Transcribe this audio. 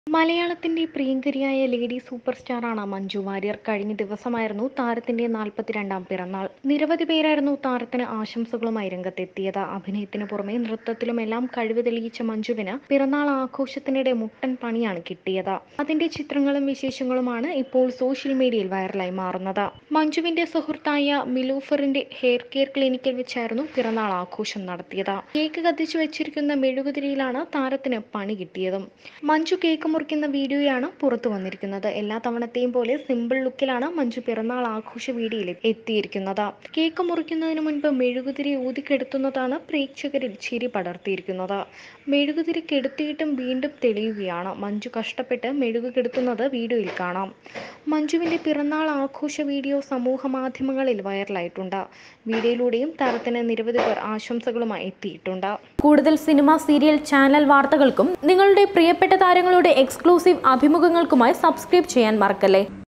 മലയാളത്തിന്റെ പ്രിയങ്കരിയായ lady super സ്റ്റാറാണ് മഞ്ജു വാര്യർ കഴിഞ്ഞ ദിവസമായിരുന്നു താരത്തിന്റെ നാൽപ്പത്തിരണ്ടാം പിറന്നാൾ നിരവധി പേരായിരുന്നു താരത്തിന് ആശംസകളുമായി രംഗത്തെത്തിയത് അഭിനയത്തിന് പുറമെ നൃത്തത്തിലുമെല്ലാം കഴിവ് തെളിയിച്ച മഞ്ജുവിന് പിറന്നാൾ ആഘോഷത്തിനിടെ മുട്ടൻ പണിയാണ് കിട്ടിയത് അതിന്റെ ചിത്രങ്ങളും വിശേഷങ്ങളുമാണ് ഇപ്പോൾ സോഷ്യൽ മീഡിയയിൽ വൈറലായി മാറുന്നത് മഞ്ജുവിന്റെ സുഹൃത്തായ മിലൂഫറിന്റെ ഹെയർ കെയർ ക്ലിനിക്കിൽ വെച്ചായിരുന്നു പിറന്നാൾ ആഘോഷം നടത്തിയത് കേക്ക് കത്തിച്ചു വെച്ചിരിക്കുന്ന മെഴുകുതിരിയിലാണ് താരത്തിന് പണി കിട്ടിയതും മഞ്ജു കേക്ക് മുറിക്കുന്ന വീഡിയോയാണ് പുറത്തു വന്നിരിക്കുന്നത് എല്ലാ തവണത്തെയും പോലെ സിമ്പിൾ ലുക്കിലാണ് മഞ്ജു പിറന്നാൾ ആഘോഷ വീഡിയോയിൽ എത്തിയിരിക്കുന്നത് കേക്ക് മുറിക്കുന്നതിന് മുൻപ് മെഴുകുതിരി ഊതിക്കെടുത്തുന്നതാണ് പ്രേക്ഷകരിൽ ചിരി പടർത്തിയിരിക്കുന്നത് മെഴുകുതിരി കെടുത്തിയിട്ടും വീണ്ടും തെളിയുകയാണ് മഞ്ജു കഷ്ടപ്പെട്ട് മെഴുകു കെടുത്തുന്നത് വീഡിയോയിൽ കാണാം മഞ്ജുവിന്റെ പിറന്നാൾ ആഘോഷ വീഡിയോ സമൂഹ മാധ്യമങ്ങളിൽ വൈറലായിട്ടുണ്ട് വീഡിയോയിലൂടെയും താരത്തിന് നിരവധി പേർ ആശംസകളുമായി എത്തിയിട്ടുണ്ട് കൂടുതൽ സിനിമ സീരിയൽ ചാനൽ വാർത്തകൾക്കും നിങ്ങളുടെ പ്രിയപ്പെട്ട താരങ്ങളുടെ എക്സ്ക്ലൂസീവ് അഭിമുഖങ്ങൾക്കുമായി സബ്സ്ക്രൈബ് ചെയ്യാൻ മറക്കല്ലേ